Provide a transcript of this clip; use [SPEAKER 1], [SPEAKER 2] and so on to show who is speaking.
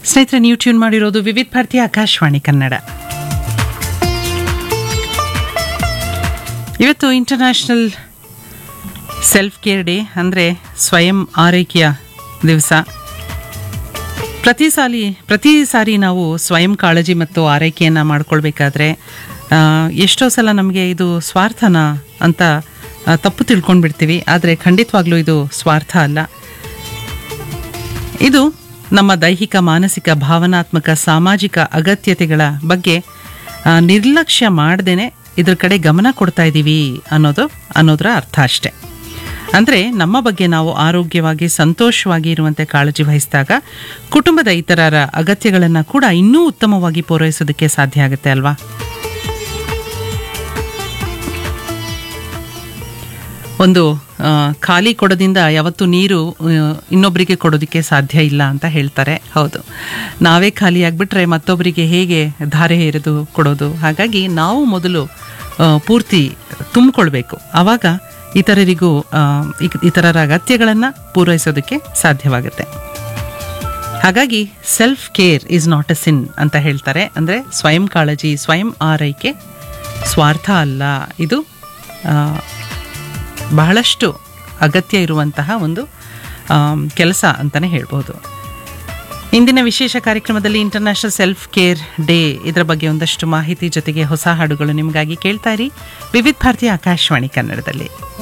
[SPEAKER 1] ಸ್ನೇಹಿತರೆ ನೀವು ಟ್ಯೂನ್ ಮಾಡಿರೋದು ವಿವಿಧ ಭಾರತೀಯ ಆಕಾಶವಾಣಿ ಕನ್ನಡ ಇವತ್ತು ಇಂಟರ್ನ್ಯಾಷನಲ್ ಸೆಲ್ಫ್ ಕೇರ್ ಡೇ ಅಂದರೆ ಸ್ವಯಂ ಆರೈಕೆಯ ದಿವಸ ಪ್ರತಿ ಸಾಲಿ ಪ್ರತಿ ಸಾರಿ ನಾವು ಸ್ವಯಂ ಕಾಳಜಿ ಮತ್ತು ಆರೈಕೆಯನ್ನು ಮಾಡ್ಕೊಳ್ಬೇಕಾದ್ರೆ ಆ, ಎಷ್ಟೋ ಸಲ ನಮಗೆ ಇದು ಸ್ವಾರ್ಥನ ಅಂತ ಆ, ತಪ್ಪು ತಿಳ್ಕೊಂಡ್ಬಿಡ್ತೀವಿ ಆದರೆ ಖಂಡಿತವಾಗ್ಲೂ ಇದು ಸ್ವಾರ್ಥ ಅಲ್ಲ ಇದು ನಮ್ಮ ದೈಹಿಕ ಮಾನಸಿಕ ಭಾವನಾತ್ಮಕ ಸಾಮಾಜಿಕ ಅಗತ್ಯತೆಗಳ ಬಗ್ಗೆ ಆ, ನಿರ್ಲಕ್ಷ್ಯ ಮಾಡ್ದೇನೆ ಇದ್ರ ಕಡೆ ಗಮನ ಕೊಡ್ತಾ ಇದ್ದೀವಿ ಅನ್ನೋದು ಅನ್ನೋದರ ಅರ್ಥ ಅಷ್ಟೆ ಅಂದರೆ ನಮ್ಮ ಬಗ್ಗೆ ನಾವು ಆರೋಗ್ಯವಾಗಿ ಸಂತೋಷವಾಗಿ ಇರುವಂತೆ ಕಾಳಜಿ ವಹಿಸಿದಾಗ ಕುಟುಂಬದ ಇತರರ ಅಗತ್ಯಗಳನ್ನು ಕೂಡ ಇನ್ನೂ ಉತ್ತಮವಾಗಿ ಪೂರೈಸೋದಕ್ಕೆ ಸಾಧ್ಯ ಆಗುತ್ತೆ ಅಲ್ವಾ ಒಂದು ಆ, ಖಾಲಿ ಕೊಡದಿಂದ ಯಾವತ್ತೂ ನೀರು ಆ, ಇನ್ನೊಬ್ಬರಿಗೆ ಕೊಡೋದಕ್ಕೆ ಸಾಧ್ಯ ಇಲ್ಲ ಅಂತ ಹೇಳ್ತಾರೆ ಹೌದು ನಾವೇ ಖಾಲಿ ಆಗಿಬಿಟ್ರೆ ಮತ್ತೊಬ್ಬರಿಗೆ ಹೇಗೆ ಧಾರೆ ಎರೆದು ಕೊಡೋದು ಹಾಗಾಗಿ ನಾವು ಮೊದಲು ಆ, ಪೂರ್ತಿ ತುಂಬಿಕೊಳ್ಬೇಕು ಆವಾಗ ಇತರರಿಗೂ ಆ, ಇಕ್- ಇತರರ ಅಗತ್ಯಗಳನ್ನು ಪೂರೈಸೋದಕ್ಕೆ ಸಾಧ್ಯವಾಗುತ್ತೆ ಹಾಗಾಗಿ self care is not a sin ಅಂತ ಹೇಳ್ತಾರೆ ಅಂದರೆ ಸ್ವಯಂ ಕಾಳಜಿ ಸ್ವಯಂ ಆರೈಕೆ ಸ್ವಾರ್ಥ ಅಲ್ಲ ಇದು ಆ, ಬಹಳಷ್ಟು ಅಗತ್ಯ ಇರುವಂತಹ ಒಂದು ಕೆಲಸ ಅಂತಲೇ ಹೇಳ್ಬೋದು ಇಂದಿನ ವಿಶೇಷ ಕಾರ್ಯಕ್ರಮದಲ್ಲಿ ಇಂಟರ್ನ್ಯಾಷನಲ್ ಸೆಲ್ಫ್ ಕೇರ್ ಡೇ ಇದರ ಬಗ್ಗೆ ಒಂದಷ್ಟು ಮಾಹಿತಿ ಜೊತೆಗೆ ಹೊಸ ಹಾಡುಗಳು ನಿಮಗಾಗಿ ಕೇಳ್ತಾ ಇರಿ ವಿವಿಧ ಭಾರತೀಯ ಆಕಾಶವಾಣಿ ಕನ್ನಡದಲ್ಲಿ